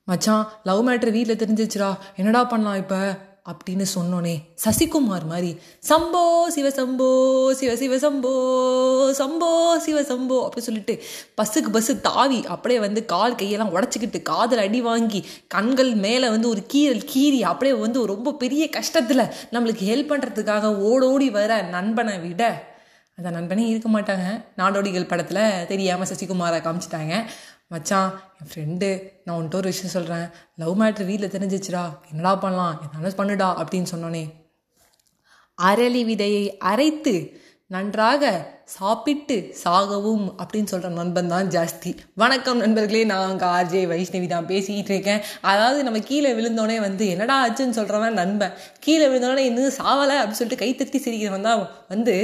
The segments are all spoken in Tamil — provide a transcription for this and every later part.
மச்சான் லவ் மேட்ரு வீட்டில் தெரிஞ்சிச்சுடா என்னடா பண்ணலாம் இப்போ அப்படின்னு சொன்னோனே சசிகுமார் மாதிரி சம்போ சிவசம்போ சிவ சிவ சம்போ சம்போ சிவ சம்போ அப்படி சொல்லிட்டு பஸ்ஸுக்கு பஸ்ஸு தாவி அப்படியே வந்து கால் கையெல்லாம் உடச்சிக்கிட்டு காதல் அடி வாங்கி கண்கள் மேலே வந்து ஒரு கீரல் கீறி அப்படியே வந்து ரொம்ப பெரிய கஷ்டத்தில் நம்மளுக்கு ஹெல்ப் பண்ணுறதுக்காக ஓடோடி வர நண்பனை விட அந்த நண்பனே இருக்க மாட்டாங்க நாடோடிகள் படத்தில் தெரியாமல் சசிகுமாரை காமிச்சிட்டாங்க மச்சான் என் ஃப்ரெண்டு நான் உன்ட்ட ஒரு விஷயம் சொல்கிறேன் லவ் மேட்ரு வீட்டில் தெரிஞ்சிச்சுடா என்னடா பண்ணலாம் என்னாலும் பண்ணுடா அப்படின்னு சொன்னோன்னே அரளி விதையை அரைத்து நன்றாக சாப்பிட்டு சாகவும் அப்படின்னு சொல்கிற நண்பன் தான் ஜாஸ்தி வணக்கம் நண்பர்களே நான் அங்கே ஆர்ஜே வைஷ்ணவி தான் பேசிக்கிட்டு இருக்கேன் அதாவது நம்ம கீழே விழுந்தோடனே வந்து என்னடா ஆச்சுன்னு சொல்கிறவன் நண்பன் கீழே விழுந்தோடனே இன்னும் சாவலை அப்படின்னு சொல்லிட்டு கைத்தட்டி சிரிக்கிறவன் தான் வந்து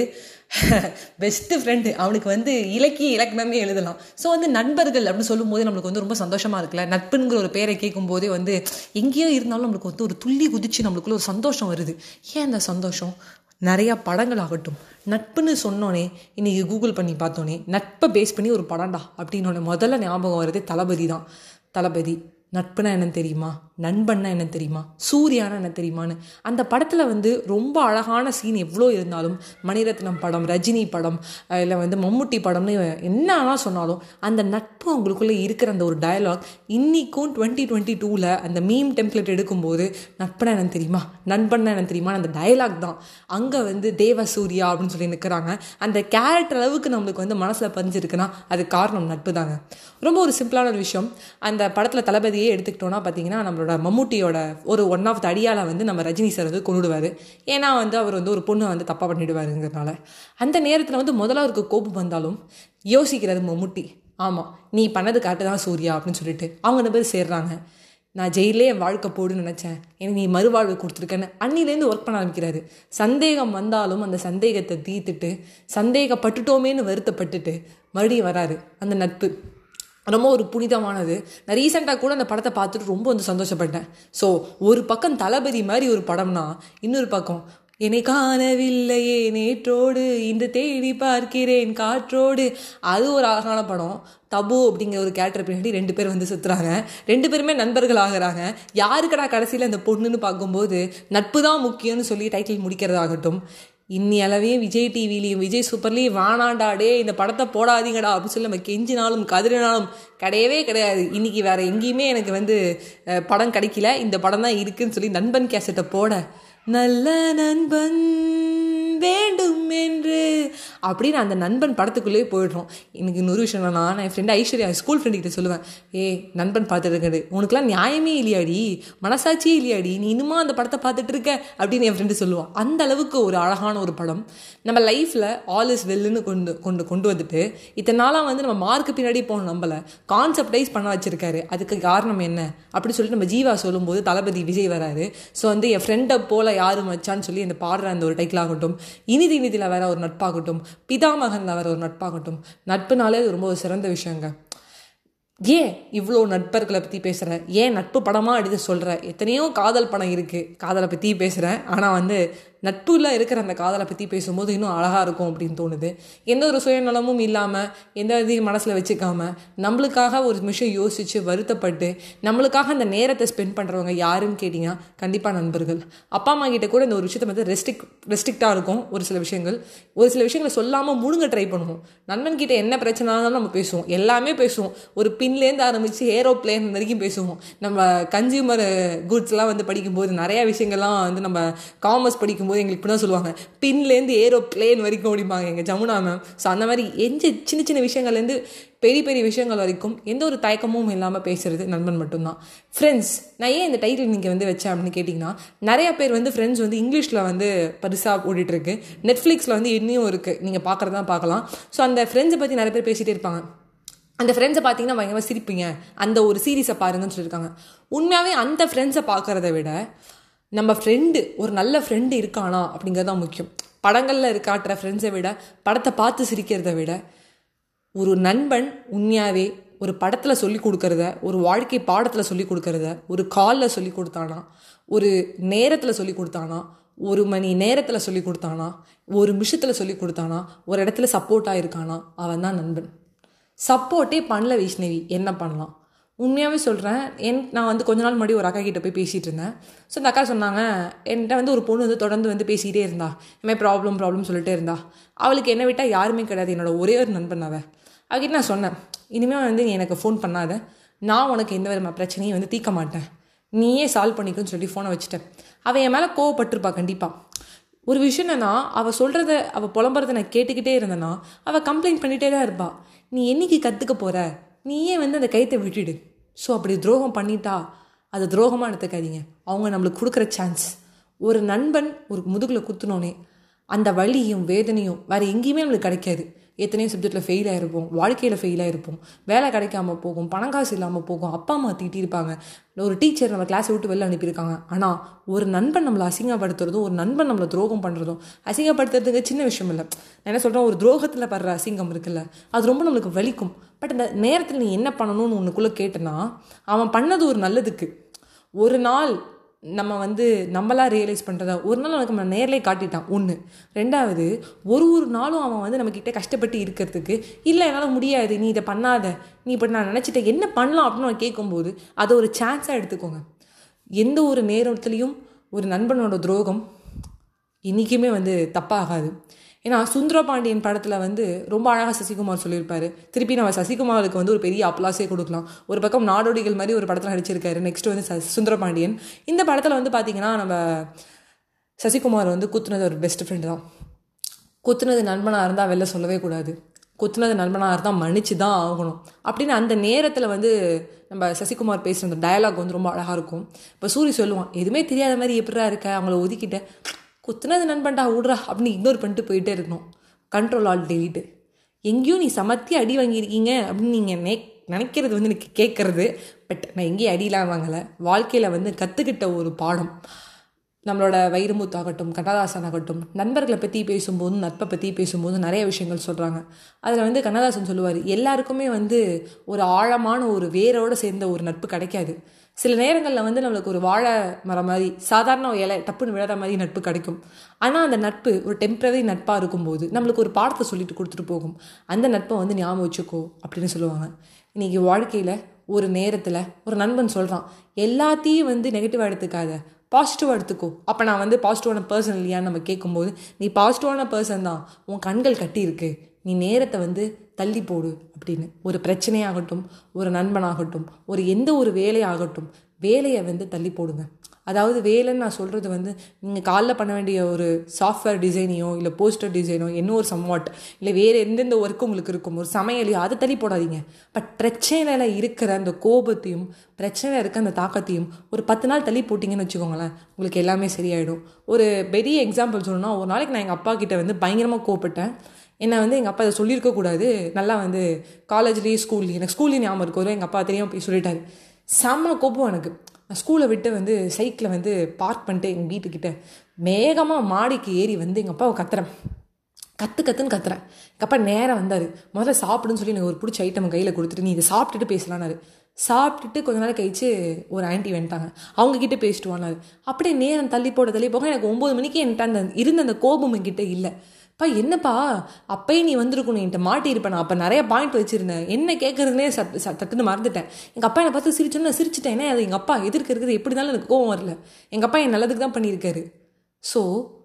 பெஸ்ட்டு ஃப்ரெண்டு அவனுக்கு வந்து இலக்கிய இலக்கணமே எழுதலாம் ஸோ வந்து நண்பர்கள் அப்படின்னு சொல்லும்போது நம்மளுக்கு வந்து ரொம்ப சந்தோஷமாக இருக்குல்ல நட்புங்கிற ஒரு பேரை கேட்கும் போதே வந்து எங்கேயோ இருந்தாலும் நம்மளுக்கு வந்து ஒரு துள்ளி குதிச்சு நம்மளுக்குள்ள ஒரு சந்தோஷம் வருது ஏன் அந்த சந்தோஷம் நிறையா படங்கள் ஆகட்டும் நட்புன்னு சொன்னோன்னே இன்றைக்கி கூகுள் பண்ணி பார்த்தோன்னே நட்பை பேஸ் பண்ணி ஒரு படம்டா அப்படின்னு முதல்ல ஞாபகம் வருது தளபதி தான் தளபதி நட்புனா என்னன்னு தெரியுமா நண்பன்னா என்ன தெரியுமா சூர்யானா என்ன தெரியுமான்னு அந்த படத்தில் வந்து ரொம்ப அழகான சீன் எவ்வளோ இருந்தாலும் மணிரத்னம் படம் ரஜினி படம் இல்லை வந்து மம்முட்டி படம்னு என்ன சொன்னாலும் அந்த நட்பு அவங்களுக்குள்ளே இருக்கிற அந்த ஒரு டயலாக் இன்றைக்கும் டுவெண்ட்டி டுவெண்ட்டி டூவில் அந்த மீம் டெம்ப்ளேட் எடுக்கும்போது நட்பனா என்ன தெரியுமா நண்பன்னா என்ன தெரியுமா அந்த டயலாக் தான் அங்கே வந்து தேவ சூர்யா அப்படின்னு சொல்லி நிற்கிறாங்க அந்த கேரக்டர் அளவுக்கு நம்மளுக்கு வந்து மனசில் பதிஞ்சிருக்குன்னா அது காரணம் நட்பு தாங்க ரொம்ப ஒரு சிம்பிளான ஒரு விஷயம் அந்த படத்தில் தளபதியே எடுத்துக்கிட்டோன்னா பார்த்தீங்கன்னா நம்மளோட மம்முட்டியோட ஒரு ஒன் ஆஃப் த அடியால் வந்து நம்ம ரஜினி சார் வந்து கொண்டுடுவார் ஏன்னா வந்து அவர் வந்து ஒரு பொண்ணை வந்து தப்பாக பண்ணிடுவாருங்கிறதுனால அந்த நேரத்தில் வந்து முதல்ல அவருக்கு கோபம் வந்தாலும் யோசிக்கிறது மம்முட்டி ஆமாம் நீ பண்ணது கரெக்டு தான் சூர்யா அப்படின்னு சொல்லிட்டு அவங்க ரெண்டு பேர் சேர்றாங்க நான் ஜெயிலே என் வாழ்க்கை போடுன்னு நினச்சேன் எனக்கு நீ மறுவாழ்வு கொடுத்துருக்கேன்னு அன்னிலேருந்து ஒர்க் பண்ண ஆரம்பிக்கிறாரு சந்தேகம் வந்தாலும் அந்த சந்தேகத்தை தீர்த்துட்டு சந்தேகப்பட்டுட்டோமேன்னு வருத்தப்பட்டுட்டு மறுபடியும் வராரு அந்த நட்பு ரொம்ப ஒரு புனிதமானது நான் ரீசெண்டாக கூட அந்த படத்தை பார்த்துட்டு ரொம்ப வந்து சந்தோஷப்பட்டேன் ஸோ ஒரு பக்கம் தளபதி மாதிரி ஒரு படம்னா இன்னொரு பக்கம் என்னை காணவில்லையே நேற்றோடு இன்று தேடி பார்க்கிறேன் காற்றோடு அது ஒரு அழகான படம் தபு அப்படிங்கிற ஒரு கேரக்டர் பின்னாடி ரெண்டு பேர் வந்து சுற்றுறாங்க ரெண்டு பேருமே நண்பர்கள் ஆகிறாங்க யாருக்கடா கடைசியில் அந்த பொண்ணுன்னு பார்க்கும்போது நட்பு தான் முக்கியம்னு சொல்லி டைட்டில் முடிக்கிறதாகட்டும் இன்னி அளவையும் விஜய் டிவிலையும் விஜய் சூப்பர்லேயும் வானாண்டாடே இந்த படத்தை போடாதீங்கடா அப்படின்னு சொல்லி நம்ம கெஞ்சினாலும் கதிரினாலும் கிடையவே கிடையாது இன்றைக்கி வேறு எங்கேயுமே எனக்கு வந்து படம் கிடைக்கல இந்த படம் தான் இருக்குதுன்னு சொல்லி நண்பன் கேசட்டை போட நல்ல நண்பன் வேண்டும் என்று அப்படின்னு அந்த நண்பன் படத்துக்குள்ளேயே போயிடுறோம் எனக்கு இன்னொரு விஷயம் என்னன்னா நான் என் ஃப்ரெண்டு ஐஸ்வர்யா ஸ்கூல் ஃப்ரெண்டுக்கிட்ட சொல்லுவேன் ஏ நண்பன் பார்த்துட்டு இருக்கிறது உனக்குலாம் நியாயமே இல்லையாடி மனசாட்சியே இல்லையாடி நீ இன்னுமா அந்த படத்தை பார்த்துட்டு இருக்க அப்படின்னு என் ஃப்ரெண்டு சொல்லுவான் அந்த அளவுக்கு ஒரு அழகான ஒரு படம் நம்ம லைஃப்பில் ஆல் இஸ் வெல்லுன்னு கொண்டு கொண்டு கொண்டு வந்துட்டு இத்தனை நாளாக வந்து நம்ம மார்க்கு பின்னாடி போன நம்மளை கான்செப்டைஸ் பண்ண வச்சிருக்காரு அதுக்கு காரணம் என்ன அப்படின்னு சொல்லிட்டு நம்ம ஜீவா சொல்லும்போது தளபதி விஜய் வராரு ஸோ வந்து என் ஃப்ரெண்டை போல யாரும் வச்சான்னு சொல்லி அந்த பாடுற அந்த ஒரு டைட்டில் ஆகட்டும் இனிதி இனிதியில் வேற ஒரு நட்பாகட்டும் பிதாமகனில் வேற ஒரு நட்பாகட்டும் நட்புனாலே ரொம்ப ஒரு சிறந்த விஷயங்க ஏன் இவ்வளோ நட்பர்களை பற்றி பேசுகிறேன் ஏன் நட்பு படமாக எடுத்து சொல்கிறேன் எத்தனையோ காதல் படம் இருக்குது காதலை பற்றி பேசுகிறேன் ஆனால் வந்து நட்புல இருக்கிற அந்த காதலை பற்றி பேசும்போது இன்னும் அழகாக இருக்கும் அப்படின்னு தோணுது எந்த ஒரு சுயநலமும் இல்லாமல் எந்த இதையும் மனசில் வச்சுக்காம நம்மளுக்காக ஒரு நிமிஷம் யோசித்து வருத்தப்பட்டு நம்மளுக்காக அந்த நேரத்தை ஸ்பெண்ட் பண்ணுறவங்க யாருன்னு கேட்டிங்கன்னா கண்டிப்பாக நண்பர்கள் அப்பா அம்மா கிட்ட கூட இந்த ஒரு விஷயத்தை வந்து ரெஸ்ட்ரிக் ரெஸ்ட்ரிக்டாக இருக்கும் ஒரு சில விஷயங்கள் ஒரு சில விஷயங்களை சொல்லாமல் முழுங்க ட்ரை பண்ணுவோம் நண்பன் கிட்ட என்ன பிரச்சனைனாலும் நம்ம பேசுவோம் எல்லாமே பேசுவோம் ஒரு பின்லேருந்து ஆரம்பித்து ஏரோப்ளேன் வரைக்கும் பேசுவோம் நம்ம கன்சியூமர் குட்ஸ்லாம் வந்து படிக்கும்போது நிறையா விஷயங்கள்லாம் வந்து நம்ம காமர்ஸ் படிக்கும் போது எங்களுக்கு இப்படி தான் சொல்லுவாங்க பின்லேருந்து ஏரோ பிளேன் வரைக்கும் ஓடிப்பாங்க எங்கள் ஜமுனா மேம் ஸோ அந்த மாதிரி எந்த சின்ன சின்ன விஷயங்கள்லேருந்து பெரிய பெரிய விஷயங்கள் வரைக்கும் எந்த ஒரு தயக்கமும் இல்லாமல் பேசுறது நண்பன் மட்டும்தான் ஃப்ரெண்ட்ஸ் நான் ஏன் இந்த டைட்டில் நீங்கள் வந்து வச்சேன் அப்படின்னு கேட்டிங்கன்னா நிறையா பேர் வந்து ஃப்ரெண்ட்ஸ் வந்து இங்கிலீஷில் வந்து பரிசாக ஓடிட்டுருக்கு நெட்ஃப்ளிக்ஸில் வந்து இன்னும் இருக்குது நீங்கள் பார்க்குறதா பார்க்கலாம் ஸோ அந்த ஃப்ரெண்ட்ஸை பற்றி நிறைய பேர் பேசிகிட்டே இருப்பாங்க அந்த ஃப்ரெண்ட்ஸை பார்த்தீங்கன்னா பயங்கரமாக சிரிப்பீங்க அந்த ஒரு சீரீஸை பாருங்கன்னு சொல்லியிருக்காங்க உண்மையாகவே அந்த ஃப்ரெண்ட்ஸை பார்க்குறத விட நம்ம ஃப்ரெண்டு ஒரு நல்ல ஃப்ரெண்டு இருக்கானா அப்படிங்கிறது தான் முக்கியம் படங்களில் இருக்காட்டுற ஃப்ரெண்ட்ஸை விட படத்தை பார்த்து சிரிக்கிறத விட ஒரு நண்பன் உண்மையாகவே ஒரு படத்தில் சொல்லி கொடுக்கறத ஒரு வாழ்க்கை பாடத்தில் சொல்லி கொடுக்கறத ஒரு காலில் சொல்லி கொடுத்தானா ஒரு நேரத்தில் சொல்லி கொடுத்தானா ஒரு மணி நேரத்தில் சொல்லி கொடுத்தானா ஒரு நிமிஷத்தில் சொல்லி கொடுத்தானா ஒரு இடத்துல சப்போர்ட்டாக இருக்கானா அவன் தான் நண்பன் சப்போர்ட்டே பண்ணல வைஷ்ணவி என்ன பண்ணலாம் உண்மையாகவே சொல்கிறேன் என் நான் வந்து கொஞ்ச நாள் முன்னாடி ஒரு அக்கா கிட்ட போய் பேசிகிட்டு இருந்தேன் ஸோ அந்த அக்கா சொன்னாங்க என்கிட்ட வந்து ஒரு பொண்ணு வந்து தொடர்ந்து வந்து பேசிக்கிட்டே இருந்தா இனிமேல் ப்ராப்ளம் ப்ராப்ளம் சொல்லிட்டே இருந்தா அவளுக்கு என்ன விட்டால் யாருமே கிடையாது என்னோட ஒரே ஒரு நண்பன் அவ அவகிட்ட நான் சொன்னேன் இனிமேல் வந்து நீ எனக்கு ஃபோன் பண்ணாத நான் உனக்கு எந்த விதமான பிரச்சனையும் வந்து தீர்க்க மாட்டேன் நீயே சால்வ் பண்ணிக்கோன்னு சொல்லி ஃபோனை வச்சுட்டேன் அவன் என் மேலே கோவப்பட்டிருப்பா கண்டிப்பாக ஒரு விஷயம் என்னன்னா அவள் சொல்கிறத அவள் புலம்புறத நான் கேட்டுக்கிட்டே இருந்தேன்னா அவள் கம்ப்ளைண்ட் பண்ணிகிட்டே தான் இருப்பாள் நீ என்னைக்கு கற்றுக்க போகிற நீயே வந்து அந்த கைத்தை விட்டுடு ஸோ அப்படி துரோகம் பண்ணிட்டா அதை துரோகமாக எடுத்துக்காதீங்க அவங்க நம்மளுக்கு கொடுக்குற சான்ஸ் ஒரு நண்பன் ஒரு முதுகில் குத்துனோனே அந்த வலியும் வேதனையும் வேறு எங்கேயுமே நம்மளுக்கு கிடைக்காது எத்தனையோ சப்ஜெக்டில் ஃபெயில் ஆகிருப்போம் வாழ்க்கையில் ஃபெயில் ஆகிருப்போம் வேலை கிடைக்காம போகும் பணம் காசு இல்லாமல் போகும் அப்பா அம்மா திட்டிருப்பாங்க ஒரு டீச்சர் நம்ம கிளாஸை விட்டு வெளில அனுப்பியிருக்காங்க ஆனால் ஒரு நண்பன் நம்மளை அசிங்கப்படுத்துறதும் ஒரு நண்பன் நம்மளை துரோகம் பண்ணுறதும் அசிங்கப்படுத்துறதுக்கு சின்ன விஷயம் இல்லை நான் என்ன சொல்கிறேன் ஒரு துரோகத்தில் படுற அசிங்கம் இருக்குல்ல அது ரொம்ப நம்மளுக்கு வலிக்கும் பட் அந்த நேரத்தில் நீ என்ன பண்ணணும்னு ஒன்றுக்குள்ளே கேட்டனா அவன் பண்ணது ஒரு நல்லதுக்கு ஒரு நாள் நம்ம வந்து நம்மளா ரியலைஸ் பண்ணுறதா ஒரு நாள் அவனுக்கு நம்ம நேர்லேயே காட்டிட்டான் ஒன்று ரெண்டாவது ஒரு ஒரு நாளும் அவன் வந்து நம்மக்கிட்ட கஷ்டப்பட்டு இருக்கிறதுக்கு இல்லை என்னால் முடியாது நீ இதை பண்ணாத நீ இப்போ நான் நினச்சிட்டேன் என்ன பண்ணலாம் அப்படின்னு அவன் கேட்கும்போது அதை ஒரு சான்ஸாக எடுத்துக்கோங்க எந்த ஒரு நேரத்துலேயும் ஒரு நண்பனோட துரோகம் என்றைக்குமே வந்து தப்பாகாது ஏன்னா சுந்தரபாண்டியன் படத்தில் வந்து ரொம்ப அழகாக சசிகுமார் சொல்லியிருப்பாரு திருப்பி நம்ம சசிகுமாருக்கு வந்து ஒரு பெரிய அப்ளாஸே கொடுக்கலாம் ஒரு பக்கம் நாடோடிகள் மாதிரி ஒரு படத்தில் நடிச்சிருக்காரு நெக்ஸ்ட் வந்து ச சுந்தரபாண்டியன் இந்த படத்தில் வந்து பார்த்திங்கன்னா நம்ம சசிகுமார் வந்து குத்துனது ஒரு பெஸ்ட் ஃப்ரெண்டு தான் குத்துனது நண்பனாக இருந்தால் வெளில சொல்லவே கூடாது குத்துனது நண்பனாக இருந்தால் மன்னிச்சு தான் ஆகணும் அப்படின்னு அந்த நேரத்தில் வந்து நம்ம சசிகுமார் பேசுகிற அந்த டயலாக் வந்து ரொம்ப அழகாக இருக்கும் இப்போ சூரி சொல்லுவான் எதுவுமே தெரியாத மாதிரி எப்படிரா இருக்க அவங்கள ஒதுக்கிட்ட குத்துனது நண்பன்டா விட்றா அப்படின்னு இக்னோர் பண்ணிட்டு போயிட்டே இருக்கணும் கண்ட்ரோல் ஆல் டெலிட்டு எங்கேயும் நீ சமத்தி அடி வாங்கியிருக்கீங்க அப்படின்னு நீங்கள் நே நினைக்கிறது வந்து எனக்கு கேட்குறது பட் நான் எங்கேயும் அடியெலாம் வாங்கலை வாழ்க்கையில் வந்து கற்றுக்கிட்ட ஒரு பாடம் நம்மளோட வைரமுத்தாகட்டும் கண்ணதாசன் ஆகட்டும் நண்பர்களை பற்றி பேசும்போதும் நட்பை பற்றி பேசும்போது நிறைய விஷயங்கள் சொல்கிறாங்க அதில் வந்து கண்ணதாசன் சொல்லுவார் எல்லாருக்குமே வந்து ஒரு ஆழமான ஒரு வேரோடு சேர்ந்த ஒரு நட்பு கிடைக்காது சில நேரங்களில் வந்து நம்மளுக்கு ஒரு வாழை மரம் மாதிரி சாதாரண இலை டப்புன்னு விழற மாதிரி நட்பு கிடைக்கும் ஆனால் அந்த நட்பு ஒரு டெம்பரரி நட்பாக இருக்கும்போது நம்மளுக்கு ஒரு பாடத்தை சொல்லிட்டு கொடுத்துட்டு போகும் அந்த நட்பை வந்து ஞாபகம் வச்சுக்கோ அப்படின்னு சொல்லுவாங்க இன்றைக்கி வாழ்க்கையில் ஒரு நேரத்தில் ஒரு நண்பன் சொல்கிறான் எல்லாத்தையும் வந்து நெகட்டிவாக எடுத்துக்காத பாசிட்டிவாக எடுத்துக்கோ அப்போ நான் வந்து பாசிட்டிவான பர்சன் இல்லையான்னு நம்ம கேட்கும்போது நீ பாசிட்டிவான பர்சன் தான் உன் கண்கள் கட்டியிருக்கு நீ நேரத்தை வந்து தள்ளி போடு அப்படின்னு ஒரு பிரச்சனையாகட்டும் ஒரு நண்பனாகட்டும் ஒரு எந்த ஒரு வேலையாகட்டும் வேலையை வந்து தள்ளி போடுங்க அதாவது வேலைன்னு நான் சொல்கிறது வந்து நீங்கள் காலைல பண்ண வேண்டிய ஒரு சாஃப்ட்வேர் டிசைனையோ இல்லை போஸ்டர் டிசைனோ என்ன ஒரு சம்வாட் இல்லை வேறு எந்தெந்த ஒர்க்கு உங்களுக்கு இருக்கும் ஒரு சமையலையோ அதை தள்ளி போடாதீங்க பட் பிரச்சனையில் இருக்கிற அந்த கோபத்தையும் பிரச்சனையில் இருக்க அந்த தாக்கத்தையும் ஒரு பத்து நாள் தள்ளி போட்டிங்கன்னு வச்சுக்கோங்களேன் உங்களுக்கு எல்லாமே சரியாயிடும் ஒரு பெரிய எக்ஸாம்பிள் சொல்லணும்னா ஒரு நாளைக்கு நான் எங்கள் அப்பா கிட்ட வந்து பயங்கரமாக கோவப்பட்டேன் என்னை வந்து எங்கள் அப்பா அதை சொல்லியிருக்கக்கூடாது நல்லா வந்து காலேஜ்லேயும் ஸ்கூல்லேயும் எனக்கு ஸ்கூல்லேயும் ஞாபகம் இருக்கும் எங்கள் அப்பா தெரியாமல் போய் சொல்லிட்டாரு செம்ம கோபம் எனக்கு நான் ஸ்கூலை விட்டு வந்து சைக்கிளை வந்து பார்க் பண்ணிட்டு எங்கள் வீட்டுக்கிட்ட வேகமாக மாடிக்கு ஏறி வந்து எங்கள் அப்பாவை கத்துறேன் கற்று கற்றுன்னு கத்துறேன் எங்கள் அப்பா நேராக வந்தார் முதல்ல சாப்பிடுன்னு சொல்லி எனக்கு ஒரு பிடிச்ச ஐட்டம் கையில் கொடுத்துட்டு நீ இதை சாப்பிட்டுட்டு பேசலான்னாரு சாப்பிட்டுட்டு கொஞ்ச நாள் கழிச்சு ஒரு ஆண்டி வந்துட்டாங்க அவங்கக்கிட்ட பேசிட்டு வானாரு அப்படியே நேரம் தள்ளி போட தள்ளி போக எனக்கு ஒம்பது மணிக்கு என்கிட்ட அந்த இருந்த அந்த கோபம் என்கிட்ட இல்லை அப்பா என்னப்பா அப்பயே நீ வந்திருக்கணும் என்கிட்ட மாட்டியிருப்பேன் நான் அப்போ நிறைய பாயிண்ட் வச்சிருந்தேன் என்ன கேட்குறதுனே சட் தட்டுன்னு மறந்துட்டேன் எங்கள் அப்பா என்னை பார்த்து சிரிச்சோன்னு சிரிச்சிட்டேன் ஏன்னா அது எங்கள் அப்பா எதிர்க்க இருக்குது எப்படி இருந்தாலும் எனக்கு கோவம் வரல எங்கள் அப்பா என் நல்லதுக்கு தான் பண்ணியிருக்காரு ஸோ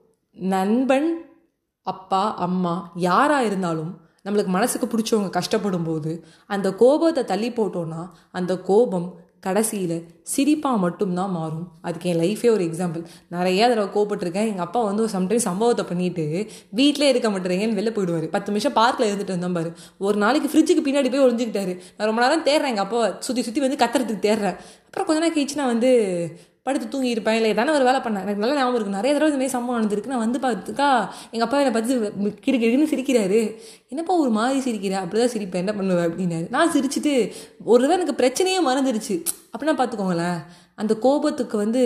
நண்பன் அப்பா அம்மா யாராக இருந்தாலும் நம்மளுக்கு மனசுக்கு பிடிச்சவங்க கஷ்டப்படும் போது அந்த கோபத்தை தள்ளி போட்டோன்னா அந்த கோபம் கடைசியில் சிரிப்பாக மட்டும்தான் மாறும் அதுக்கு என் லைஃபே ஒரு எக்ஸாம்பிள் நிறைய தடவை கோபப்பட்டிருக்கேன் எங்கள் அப்பா வந்து சம்டைம்ஸ் சம்பவத்தை பண்ணிட்டு வீட்டிலே இருக்க மாட்டேறீங்கன்னு வெளில போயிடுவார் பத்து நிமிஷம் பார்க்கில் இருந்துட்டு வந்தோம் பாரு ஒரு நாளைக்கு ஃப்ரிட்ஜுக்கு பின்னாடி போய் ஒழிஞ்சிக்கிட்டாரு நான் ரொம்ப நேரம் தேடுறேன் எங்கள் அப்பாவை சுற்றி சுற்றி வந்து கத்துறதுக்கு தேடுறேன் அப்புறம் கொஞ்ச நேரம் கழிச்சு நான் வந்து படுத்து தூங்கி இருப்பேன் இல்லை ஏதான ஒரு வேலை பண்ணேன் எனக்கு நல்லா ஞாபகம் இருக்குது நிறைய தடவை இதுமாதிரி சம்பவம் நடந்திருக்கு நான் வந்து பார்த்துக்கா எங்கள் அப்பா என்னை பார்த்து கிடு கிடுன்னு சிரிக்கிறாரு என்னப்பா ஒரு மாதிரி சிரிக்கிறா அப்படி தான் சிரிப்பேன் என்ன பண்ணுவேன் அப்படின்னாரு நான் சிரிச்சுட்டு ஒரு தடவை எனக்கு பிரச்சனையே மறந்துடுச்சு அப்படின்னா பார்த்துக்கோங்களேன் அந்த கோபத்துக்கு வந்து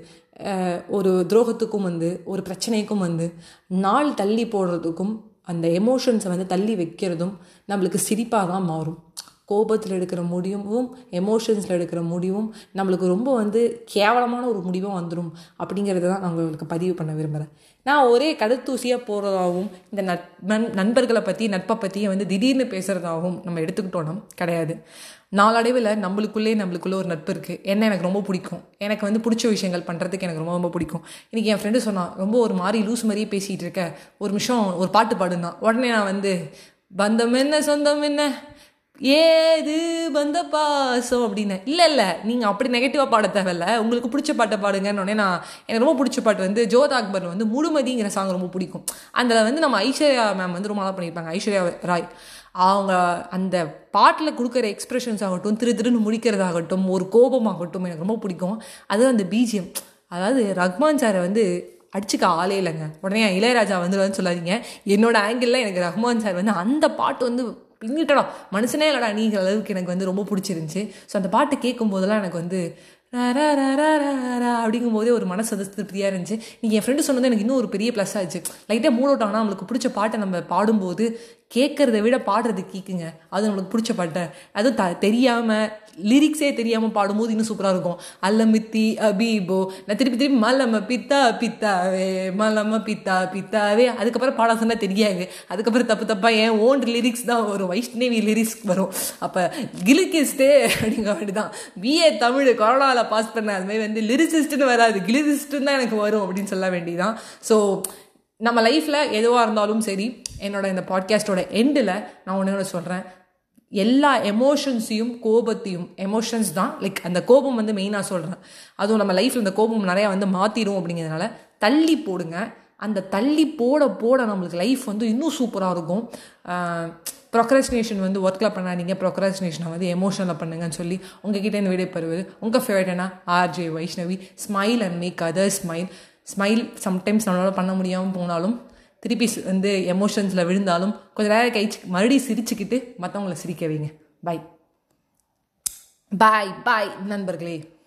ஒரு துரோகத்துக்கும் வந்து ஒரு பிரச்சனைக்கும் வந்து நாள் தள்ளி போடுறதுக்கும் அந்த எமோஷன்ஸை வந்து தள்ளி வைக்கிறதும் நம்மளுக்கு சிரிப்பாக தான் மாறும் கோபத்தில் எடுக்கிற முடிவும் எமோஷன்ஸில் எடுக்கிற முடிவும் நம்மளுக்கு ரொம்ப வந்து கேவலமான ஒரு முடிவும் வந்துடும் அப்படிங்கிறத தான் நான் உங்களுக்கு பதிவு பண்ண விரும்புகிறேன் நான் ஒரே கடுத்தூசியாக போகிறதாகவும் இந்த நட்பன் நண்பர்களை பற்றி நட்பை பற்றியும் வந்து திடீர்னு பேசுகிறதாகவும் நம்ம எடுத்துக்கிட்டோன்னா கிடையாது நாளடைவில் நம்மளுக்குள்ளே நம்மளுக்குள்ளே ஒரு நட்பு இருக்குது என்ன எனக்கு ரொம்ப பிடிக்கும் எனக்கு வந்து பிடிச்ச விஷயங்கள் பண்ணுறதுக்கு எனக்கு ரொம்ப ரொம்ப பிடிக்கும் இன்றைக்கி என் ஃப்ரெண்டு சொன்னான் ரொம்ப ஒரு மாதிரி லூஸ் மாதிரியே பேசிகிட்டு இருக்க ஒரு நிமிஷம் ஒரு பாட்டு பாடுனா உடனே நான் வந்து பந்தம் என்ன சொந்தம் என்ன ஏது பந்த பாசம் அப்படின்னு இல்லை இல்லை நீங்கள் அப்படி நெகட்டிவாக பாட தேவையில்ல உங்களுக்கு பிடிச்ச பாட்டை பாடுங்கன்னு நான் எனக்கு ரொம்ப பிடிச்ச பாட்டு வந்து ஜோத் அக்பர் வந்து முழுமதிங்கிற சாங் ரொம்ப பிடிக்கும் அதில் வந்து நம்ம ஐஸ்வர்யா மேம் வந்து ரொம்ப நல்லா பண்ணியிருப்பாங்க ஐஸ்வர்யா ராய் அவங்க அந்த பாட்டில் கொடுக்குற எக்ஸ்ப்ரெஷன்ஸ் ஆகட்டும் திரு திருன்னு முடிக்கிறதாகட்டும் ஒரு கோபமாகட்டும் எனக்கு ரொம்ப பிடிக்கும் அது அந்த பீஜியம் அதாவது ரஹ்மான் சாரை வந்து அடிச்சுக்க ஆளே இல்லைங்க உடனே இளையராஜா வந்து சொல்லாதீங்க என்னோட ஆங்கிளில் எனக்கு ரஹ்மான் சார் வந்து அந்த பாட்டு வந்து பின்னிட்டடா மனுஷனே இல்லடா நீங்கிற அளவுக்கு எனக்கு வந்து ரொம்ப பிடிச்சிருந்துச்சி ஸோ அந்த பாட்டு கேட்கும் போதெல்லாம் எனக்கு வந்து அப்படிங்கும் போதே ஒரு மனசு வந்து திருப்தியாக இருந்துச்சு நீங்கள் என் ஃப்ரெண்டு சொன்னது எனக்கு இன்னும் ஒரு பெரிய ப்ளஸ் ஆச்சு லைட்டாக மூட் அவுட் ஆனால் நம்மளுக்கு பிடிச்ச பாட்டை நம்ம பாடும்போது கேட்குறத விட பாடுறது கேட்குங்க அது நம்மளுக்கு பிடிச்ச பாட்டை அதுவும் த தெரியாமல் லிரிக்ஸே தெரியாமல் பாடும்போது இன்னும் சூப்பராக இருக்கும் அல்லமித்தி அபீபோ நான் திருப்பி திருப்பி மல்லம்ம பித்தா பித்தாவே மல்லம்ம பித்தா பித்தாவே அதுக்கப்புறம் பாட சொன்னால் தெரியாது அதுக்கப்புறம் தப்பு தப்பாக ஏன் ஓன் லிரிக்ஸ் தான் வரும் வைஷ்ணவி லிரிக்ஸ் வரும் அப்போ கிலிக்கிஸ்டே அப்படிங்கிற மாதிரி தான் பிஏ தமிழ் கொரோனாவில் பாஸ் பண்ண அதுமாதிரி வந்து லிரிசிஸ்ட்டுன்னு வராது கிலிசிஸ்ட்டுன்னு தான் எனக்கு வரும் அப்படின்னு சொல்ல வேண்டியதான் ஸோ நம்ம லைஃப்பில் எதுவாக இருந்தாலும் சரி என்னோட இந்த பாட்காஸ்ட்டோட எண்டில் நான் ஒன்று சொல்கிறேன் எல்லா எமோஷன்ஸையும் கோபத்தையும் எமோஷன்ஸ் தான் லைக் அந்த கோபம் வந்து மெயினாக சொல்கிறேன் அதுவும் நம்ம லைஃப்பில் இந்த கோபம் நிறையா வந்து மாற்றிடும் அப்படிங்கிறதுனால தள்ளி போடுங்க அந்த தள்ளி போட போட நம்மளுக்கு லைஃப் வந்து இன்னும் சூப்பராக இருக்கும் ப்ரொக்ரஸ்டினேஷன் வந்து ஒர்க்கில் பண்ணாதீங்க ப்ரொக்ரஸ்டினேஷனை வந்து எமோஷனில் பண்ணுங்கன்னு சொல்லி உங்ககிட்ட இந்த வீடியோ பெறுவது உங்கள் ஃபேவரட்னா RJ Vaishnavi smile and make other smile smile sometimes நம்மளால் பண்ண முடியாமல் போனாலும் திருப்பி வந்து எமோஷன்ஸில் விழுந்தாலும் கொஞ்சம் நேரம் கழிச்சு மறுபடியும் சிரிச்சுக்கிட்டு மற்றவங்கள சிரிக்க வைங்க பாய் பாய் பாய் நண்பர்களே